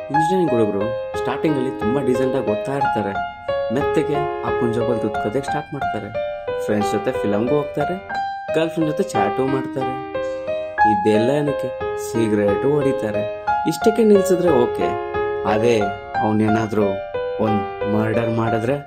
engineering ಹುಡುಗರು ಸ್ಟಾರ್ಟಿಂಗಲ್ಲಿ ತುಂಬ ಡೀಸೆಂಟಾಗಿ ಓದ್ತಾ ಇರ್ತಾರೆ ಮೆತ್ತಗೆ ಅಪ್ಪನ ಜಾಬಲ್ಲಿ ದುಡ್ಕೋದಕ್ಕೆ ಸ್ಟಾರ್ಟ್ ಮಾಡ್ತಾರೆ ಫ್ರೆಂಡ್ಸ್ ಜೊತೆ ಫಿಲಮ್ಗೂ ಹೋಗ್ತಾರೆ ಗರ್ಲ್ ಫ್ರೆಂಡ್ ಜೊತೆ ಚಾಟು ಮಾಡ್ತಾರೆ ಇದೆಲ್ಲ ಏನಕ್ಕೆ ಸಿಗರೇಟು ಹೊಡಿತಾರೆ ಇಷ್ಟಕ್ಕೆ ನಿಲ್ಸಿದ್ರೆ ಓಕೆ ಅದೇ ಅವನೇನಾದ್ರೂ ಒಂದು ಮರ್ಡರ್ ಮಾಡಿದ್ರೆ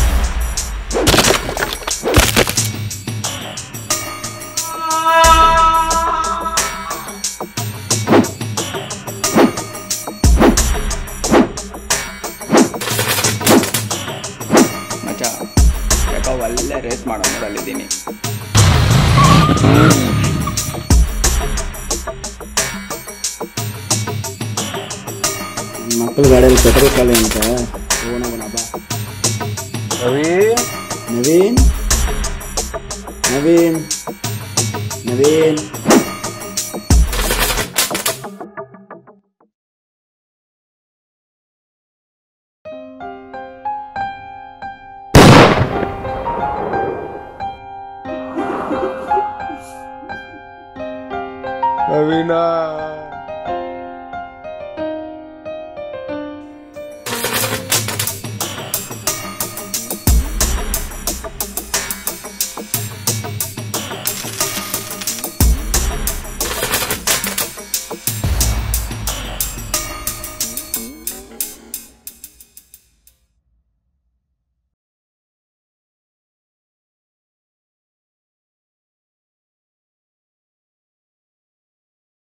ಮಚ ಯಾಕೋ ಒಳ್ಳೆ ರೇಸ್ ಮಾಡೋ ಮೂಡಲ್ಲಿದ್ದೀನಿ ಮಕ್ಕಳ ಗಾಡಿಯಲ್ಲಿ ಪೆಟ್ರೋಲ್ ಖಾಲಿ ಅಂತ ಹೋಗೋಣ ಬಾ ನವೀನ್ ನವೀನ್ ನವೀನ್ ನವೀನ